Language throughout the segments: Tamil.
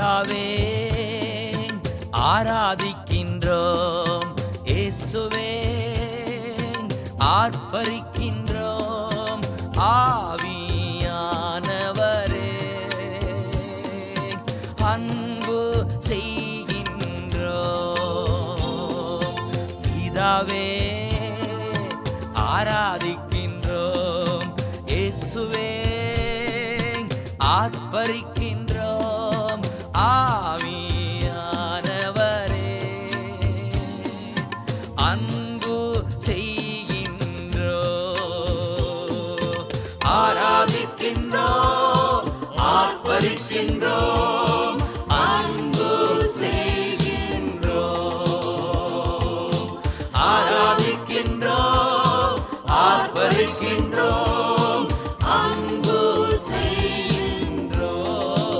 பிதாவே ஆராதிக்கின்றோம் இயேசுவே ஆர்ப்பரிக்கின்றோம் ஆவியானவரே அன்பு செய்கின்றோம் பிதாவே ஆராதிக்கின்றோம் இயேசுவே ஆர்ப்பரிக்கின்றோம் ஆவியானவரே அன்பு செய்கின்றோம் ஆராதிக்கின்றோம் ஆர்ப்பரிக்கின்றோம் அன்பு செய்கின்றோம் ஆராதிக்கின்றோம் ஆர்ப்பரிக்கின்றோம் அன்பு செய்கின்றோம்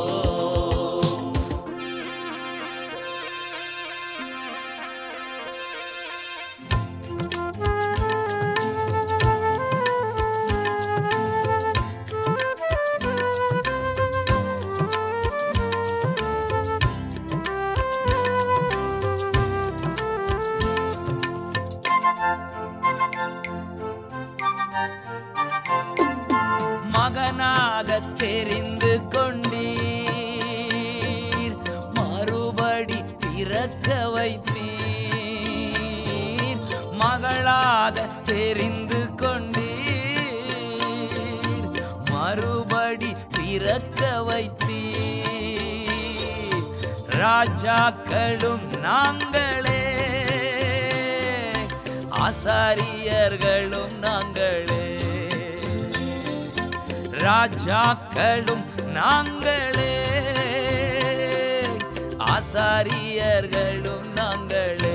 மகனாக தெரிந்து கொண்டீர் மறுபடி பிறக்க வைத்தீர் மகளாக தெரிந்து கொண்டீர் மறுபடி பிறக்க வைத்தீர் ராஜாக்களும் நாங்களே ஆசாரியர்களும் நாங்களே ராஜாக்களும் நாங்களே ஆசாரியர்களும் நாங்களே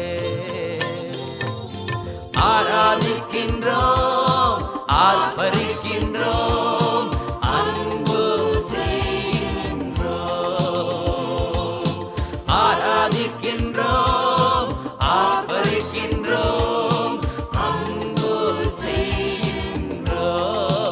ஆராதிக்கின்றோம் ஆர்ப்பரிக்கின்றோம் அன்பு செய்கின்றோம் ஆராதிக்கின்றோம் ஆர்ப்பரிக்கின்றோம் அன்பு செய்கின்றோம்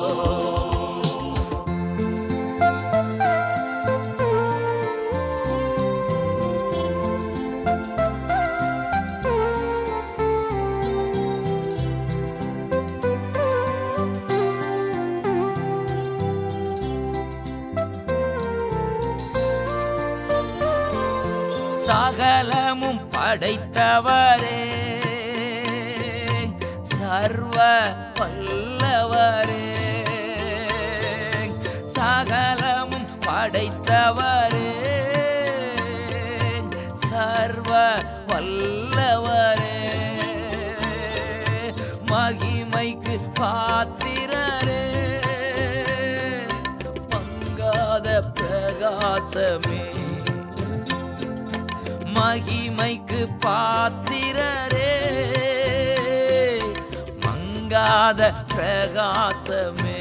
சகலமும் படைத்தவரே சர்வ வல்லவரே சகலமும் படைத்தவரே சர்வ வல்லவரே மகிமைக்கு பாத்திரரே பங்காத பிரகாசமே மகிமைக்கு பாத்திரரே மங்காத பிரகாசமே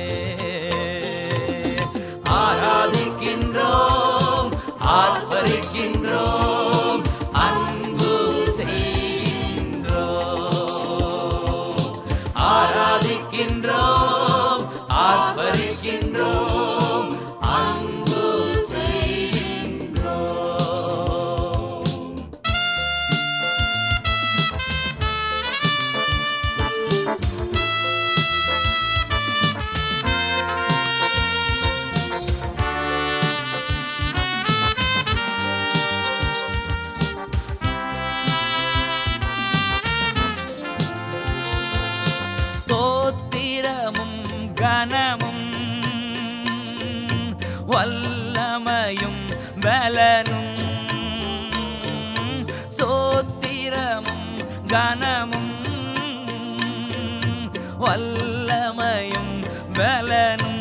ஆராதிக்கின்றோம் ஆர்ப்பரிக்கின்றோம் அன்பு செய்கின்றோம் ஆராதிக்கின்றோம் ஆர்ப்பரிக்கின்றோம் அன்பு செய்கின்றோம் ஸ்தோத்திரமும் கனமும் வல்லமையும் பலனும் ஸ்தோத்திரமும் கனமும் வல்லமையும் பலனும்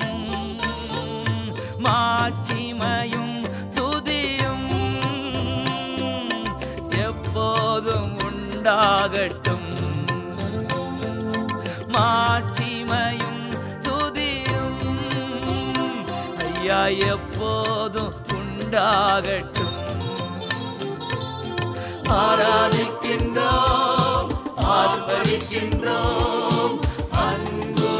மாட்சிமையும் துதியும் எப்போதும் உண்டாகட்டும் மாட்சிமையும் துதியும் ஐயா எப்போதும் உண்டாகட்டும் ஆராதிக்கின்றோம் ஆர்ப்பரிக்கின்றோம் அன்பு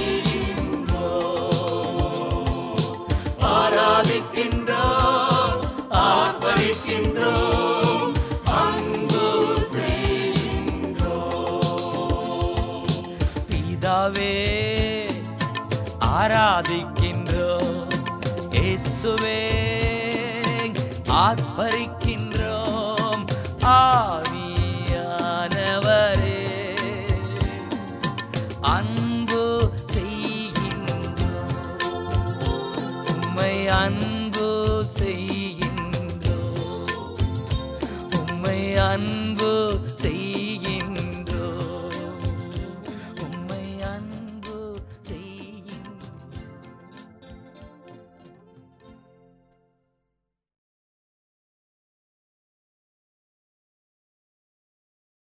செய்கின்றோம் ஆராதிக்கின்றோம் ஆராதிக்கின்றோம் இயேசுவே ஆர்ப்பரிக்கின்றோம் ஆராதிக்கின்றோம்